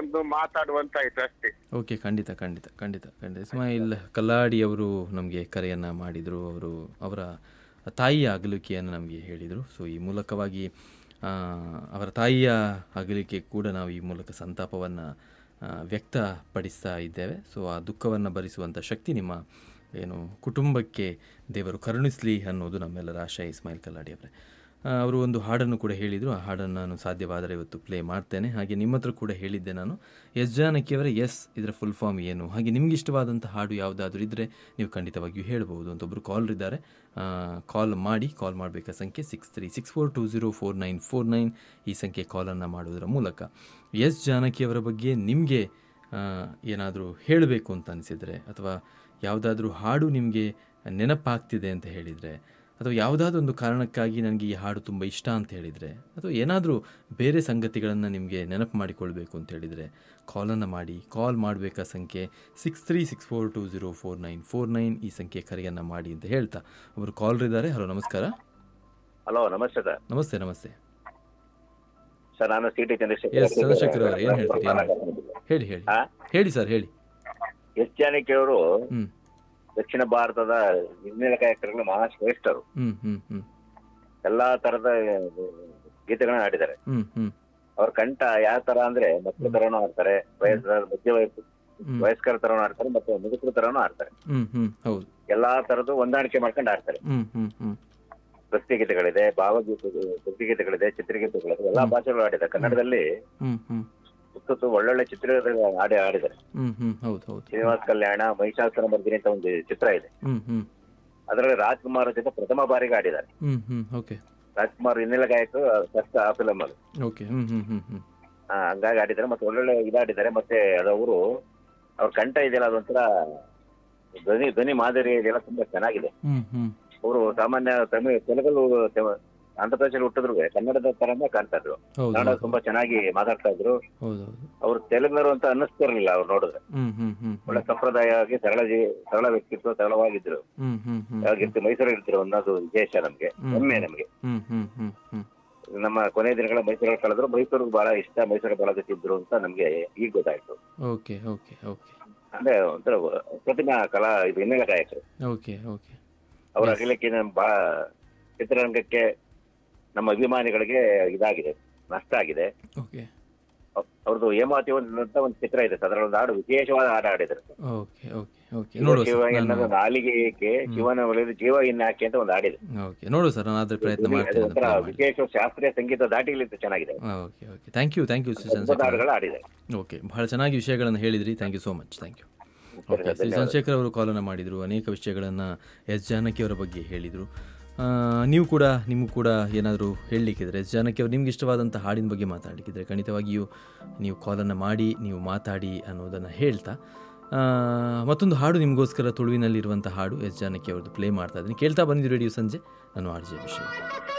ಒಂದು ಮಾತಾಡುವಂತಾಯ್ತು ಅಷ್ಟೇ ಓಕೆ ಖಂಡಿತ ಖಂಡಿತ ಖಂಡಿತ ಖಂಡಿತ ಇಸ್ಮಾಯಿಲ್ ಕಲ್ಲಾಡಿ ಅವರು ನಮಗೆ ಕರೆಯನ್ನು ಮಾಡಿದರು ಅವರು ಅವರ ತಾಯಿಯ ಅಗಲಿಕೆಯನ್ನು ನಮಗೆ ಹೇಳಿದರು ಸೊ ಈ ಮೂಲಕವಾಗಿ ಆ, ಅವರ ತಾಯಿಯ ಅಗಲಿಕೆ ಕೂಡ ನಾವು ಈ ಮೂಲಕ ಸಂತಾಪವನ್ನು ವ್ಯಕ್ತಪಡಿಸ್ತಾ ಇದ್ದೇವೆ ಸೊ ಆ ದುಃಖವನ್ನು ಭರಿಸುವಂಥ ಶಕ್ತಿ ನಿಮ್ಮ ಏನು ಕುಟುಂಬಕ್ಕೆ ದೇವರು ಕರುಣಿಸಲಿ ಅನ್ನೋದು ನಮ್ಮೆಲ್ಲರ ಆಶಯ ಇಸ್ಮಾಯಿಲ್ ಕಲ್ಲಾಡಿ ಅವರೇ ಆ, ಅವರು ಒಂದು ಹಾಡನ್ನು ಕೂಡ ಹೇಳಿದರು ಆ ಹಾಡನ್ನು ನಾನು ಸಾಧ್ಯವಾದರೆ ಇವತ್ತು ಪ್ಲೇ ಮಾಡ್ತೇನೆ ಹಾಗೆ ನಿಮ್ಮ ಹತ್ರ ಕೂಡ ಹೇಳಿದ್ದೆ ನಾನು ಎಸ್ ಜಾನಕಿಯವರ ಎಸ್ ಇದರ ಫುಲ್ ಫಾರ್ಮ್ ಏನು ಹಾಗೆ ನಿಮ್ಗೆ ಇಷ್ಟವಾದಂಥ ಹಾಡು ಯಾವುದಾದ್ರೂ ಇದ್ದರೆ ನೀವು ಖಂಡಿತವಾಗಿಯೂ ಹೇಳ್ಬೋದು ಅಂತ ಒಬ್ಬರು ಕಾಲ್ ಇದ್ದಾರೆ ಕಾಲ್ ಮಾಡಿ ಕಾಲ್ ಮಾಡಬೇಕಾದ ಸಂಖ್ಯೆ six three six four two zero four nine four nine ಈ ಸಂಖ್ಯೆ ಕಾಲನ್ನು ಮಾಡೋದರ ಮೂಲಕ ಎಸ್ ಜಾನಕಿಯವರ ಬಗ್ಗೆ ನಿಮಗೆ ಏನಾದರೂ ಹೇಳಬೇಕು ಅಂತ ಅನಿಸಿದರೆ ಅಥವಾ ಯಾವುದಾದ್ರೂ ಹಾಡು ನಿಮಗೆ ನೆನಪಾಗ್ತಿದೆ ಅಂತ ಹೇಳಿದರೆ ಅಥವಾ ಯಾವುದಾದ್ರೂ ಒಂದು ಕಾರಣಕ್ಕಾಗಿ ನನಗೆ ಈ ಹಾಡು ತುಂಬ ಇಷ್ಟ ಅಂತ ಹೇಳಿದರೆ ಅಥವಾ ಏನಾದರೂ ಬೇರೆ ಸಂಗತಿಗಳನ್ನು ನಿಮಗೆ ನೆನಪು ಮಾಡಿಕೊಳ್ಬೇಕು ಅಂತ ಹೇಳಿದರೆ ಕಾಲನ್ನು ಮಾಡಿ ಕಾಲ್ ಮಾಡಬೇಕಾ ಸಂಖ್ಯೆ six three six four two zero four nine four nine ಈ ಸಂಖ್ಯೆ ಕರೆಯನ್ನು ಮಾಡಿ ಅಂತ ಹೇಳ್ತಾ ಅವರು ಕಾಲ್ ಇದ್ದಾರೆ ಹಲೋ ನಮಸ್ಕಾರ ಹಲೋ ನಮಸ್ತೆ ಸರ್ ನಮಸ್ತೆ ನಮಸ್ತೆ ಸರ್ ನಾನು ಸಿ ಟಿ ಎಸ್ ಚಂದ್ರಶೇಖರ್ ಅವರು ಏನು ಹೇಳ್ತೀರಿ ಏನು ಹೇಳಿ ಹೇಳಿ ಹಾ? ಹೇಳಿ ಸರ್ ಹೇಳಿ ಎಸ್ ಜಾನಕಿಯವರು ಹ್ಞೂ ದಕ್ಷಿಣ ಭಾರತದ ಹಿನ್ನೆಲೆ ಗಾಯಕರುಗಳು ಮಹಾ ಶ್ರೇಷ್ಠರು ಹ್ಞೂ ಹ್ಞೂ ಹ್ಞೂ ಎಲ್ಲಾ ತರದ ಗೀತೆಗಳನ್ನ ಹಾಡಿದ್ದಾರೆ ಹ್ಞೂ ಹ್ಞೂ ಅವ್ರ ಕಂಠ ಯಾವ ತರ ಅಂದ್ರೆ ಮಕ್ಕಳ ತರನು ಆಡ್ತಾರೆ ವಯಸ್ಸ ಮಧ್ಯ ವಯಸ್ಸು ಹ್ಮ್. ವಯಸ್ಕರ ತರನು ಆಡ್ತಾರೆ ಮತ್ತೆ ಮುದುಕರ ತರನು ಆಡ್ತಾರೆ ಹ್ಞೂ ಹ್ಞೂ ಹೌದು ಎಲ್ಲಾ ತರದ್ದು ಹೊಂದಾಣಿಕೆ ಮಾಡ್ಕೊಂಡು ಆಡ್ತಾರೆ ಹ್ಞೂ ಹ್ಞೂ ಹ್ಞೂ ಭಕ್ತಿ ಗೀತೆಗಳಿದೆ ಭಾವಗೀತೆ ಭಕ್ತಿ ಗೀತೆಗಳಿದೆ ಚಿತ್ರಗೀತೆಗಳಿದೆ ಎಲ್ಲಾ ಭಾಷೆಗಳು ಆಡಿದ್ದಾರೆ ಕನ್ನಡದಲ್ಲಿ ಹ್ಞೂ ಹ್ಞೂ ಸುತ್ತೂ ಒಳ್ಳೊಳ್ಳೆ ಚಿತ್ರ ಹಾಡಿ ಆಡಿದ್ದಾರೆ ಹ್ಞೂ ಹ್ಞೂ ಹೌದು ಹೌದು ಶ್ರೀನಿವಾಸ ಕಲ್ಯಾಣ ಮಹಿಷಾಸುರ ಮರ್ದಿನಿ ಅಂತ ಒಂದು ಚಿತ್ರ ಇದೆ ಹ್ಞೂ ಹ್ಞೂ ಅದರಲ್ಲಿ ರಾಜ್ಕುಮಾರ್ ಜೊತೆ ಪ್ರಥಮ ಬಾರಿಗೆ ಆಡಿದ್ದಾರೆ ಹ್ಞೂ ಹ್ಞೂ ಓಕೆ ರಾಜ್ಕುಮಾರ್ ಹಿನ್ನೆಲೆ ಗಾಯಕ ಫಸ್ಟ್ ಆ ಫಿಲಮ್ ಅಲ್ಲಿ ಓಕೆ ಹ್ಞೂ ಹ್ಞೂ ಹ್ಞೂ ಹ್ಞೂ ಆ, ಹಂಗಾಗಿ ಆಡಿದ್ದಾರೆ ಮತ್ತೆ ಒಳ್ಳೊಳ್ಳೆ ಇದಾಡಿದ್ದಾರೆ ಮತ್ತೆ ಅದವರು ಅವ್ರ ಕಂಠ ಇದೆಯಲ್ಲ ಅದೊಂಥರ ಧ್ವನಿ ಧ್ವನಿ ಮಾದರಿ ಇದೆಲ್ಲ ತುಂಬಾ ಚೆನ್ನಾಗಿದೆ ಹ್ಞೂ ಹ್ಞೂ ಅವರು ಸಾಮಾನ್ಯ ತಮಿಳ್ ತೆಲುಗು ತೆಮ- ಆಂಧ್ರ ಪ್ರದೇಶದಲ್ಲಿ ಹುಟ್ಟಿದ್ರು ಕನ್ನಡದ ತರನೇ ಕಾಣ್ತಾ ಇದ್ರು ಹೌದು ಕನ್ನಡ ಹೌದು ತುಂಬಾ ಚೆನ್ನಾಗಿ ಮಾತಾಡ್ತಾ ಇದ್ರು ಹೌದು ಹೌದು ಅವ್ರು ತೆಲುಗರು ಅಂತ ಅನ್ನಿಸ್ತಿರ್ಲಿಲ್ಲ ಅವ್ರು ನೋಡಿದ್ರೆ ಹ್ಞೂ ಹ್ಞೂ ಹ್ಞೂ ಒಳ್ಳೆ ಸಂಪ್ರದಾಯವಾಗಿ ಸರಳ ಜೀ- ಸರಳ ವ್ಯಕ್ತಿತ್ವ ಸರಳವಾಗಿದ್ರು ಹ್ಞೂ ಹ್ಞೂ ಹ್ಞೂ ಯಾವಾಗಿರ್ತೀವಿ ಮೈಸೂರಲ್ಲಿ ಇರ್ತೀರೋ ಅನ್ನೋದು ವಿಶೇಷ ನಮ್ಗೆ ಹ್ಮ್. ಹೆಮ್ಮೆ ನಮ್ಗೆ ಹ್ಞೂ ಹ್ಞೂ ಹ್ಞೂ ಹ್ಞೂ ನಮ್ಮ ಕೊನೆ ದಿನಗಳ ಮೈಸೂರಲ್ಲಿ ಕಳೆದ್ರು ಮೈಸೂರಿಗೆ ಬಹಳ ಇಷ್ಟ ಮೈಸೂರಿಗೆ ಬಹಳ ಇದ್ರು ಅಂತ ನಮ್ಗೆ ಈಗ ಗೊತ್ತಾಯ್ತು ಓಕೆ ಓಕೆ ಓಕೆ ಅಂದ್ರೆ ಒಂಥರ ಪ್ರತಿಮಾ ಕಲಾ ಇದು ಹಿನ್ನೆಲೆ ಗಾಯಕರು ಓಕೆ ಓಕೆ ಅವರ Yes. ಅಗಲಿಕೆ ನಮ್ಮ ಬಹಳ ಚಿತ್ರರಂಗಕ್ಕೆ ನಮ್ಮ ಅಭಿಮಾನಿಗಳಿಗೆ ಇದಾಗಿದೆ ನಷ್ಟ ಆಗಿದೆ ಓಕೆ ಅವ್- ಅವ್ರದ್ದು ಹೇಮಾವತಿ ಒಂದು ಅಂತ ಒಂದು ಚಿತ್ರ ಇದೆ ಸರ್ ಅದರಲ್ಲಿ ಒಂದು ಹಾಡು ವಿಶೇಷವಾದ ಹಾಡು ಆಡಿದ್ದಾರೆ ಓಕೆ ಓಕೆ ಓಕೆ ನೋಡುವ ಶಿವ ಸರ್ ಎನ್ನದ ನಾನು ನಾಲಿಗೆ ಏಕೆ ಶಿವನ ಒಲೆದು ಜೀವ ಇನ್ನು ಹಾಕಿ ಅಂತ ಒಂದು ಹಾಡಿದೆ ಓಕೆ ನೋಡುವ ಸರ್ ನಾನು ಅದ್ರ ಪ್ರಯತ್ನ ಅದು ಮಾಡ್ತೇನೆ ಒಂಥರ ಅದನ್ನ play ಮಾಡಿ. ವಿಶೇಷ ಶಾಸ್ತ್ರೀಯ ಸಂಗೀತ ದಾಟಿಗಳಿಂದ ಚೆನ್ನಾಗಿದೆ okay okay thank you thank you Shri ಅದ್ಭುತ ಚಂದ್ರಶೇಖರ್ ಹಾಡುಗಳು ಆಡಿದೆ ಓಕೆ ಬಹಳ ಚೆನ್ನಾಗಿ ವಿಷಯಗಳನ್ನು ಹೇಳಿದ್ರಿ thank you so much thank you okay Shri ಧನ್ಯವಾದ. ಚಂದ್ರಶೇಖರ್ ಅವರು ಕಾಲನ್ನು ಮಾಡಿದರು ಅನೇಕ ವಿಷಯಗಳನ್ನು ಎಸ್ ಜಾನಕಿ ಅವರ ಬಗ್ಗೆ ಹೇಳಿದರು ಆ, ನೀವು ಕೂಡ ನಿಮಗೂ ಕೂಡ ಏನಾದರೂ ಹೇಳಲಿಕ್ಕಿದ್ರೆ ಎಸ್ ಜಾನಕಿ ಅವರು ನಿಮ್ಗೆ ಇಷ್ಟವಾದಂಥ ಹಾಡಿನ ಬಗ್ಗೆ ಮಾತಾಡಲಿಕ್ಕಿದ್ರೆ ಖಂಡಿತವಾಗಿಯೂ ನೀವು ಕಾಲನ್ನು ಮಾಡಿ ನೀವು ಮಾತಾಡಿ ಅನ್ನೋದನ್ನು ಹೇಳ್ತಾ ಆ, ಮತ್ತೊಂದು ಹಾಡು ನಿಮಗೋಸ್ಕರ ತುಳುವಿನಲ್ಲಿರುವಂಥ ಹಾಡು ಎಸ್ ಜಾನಕಿ ಅವ್ರದ್ದು ಪ್ಲೇ ಮಾಡ್ತಾ ಇದ್ದೀನಿ ಕೇಳ್ತಾ ಬಂದಿದ್ದು ರೇಡಿಯೋ ಸಂಜೆ ನಾನು ಆರ್ ಜೆ ವಿಷಯ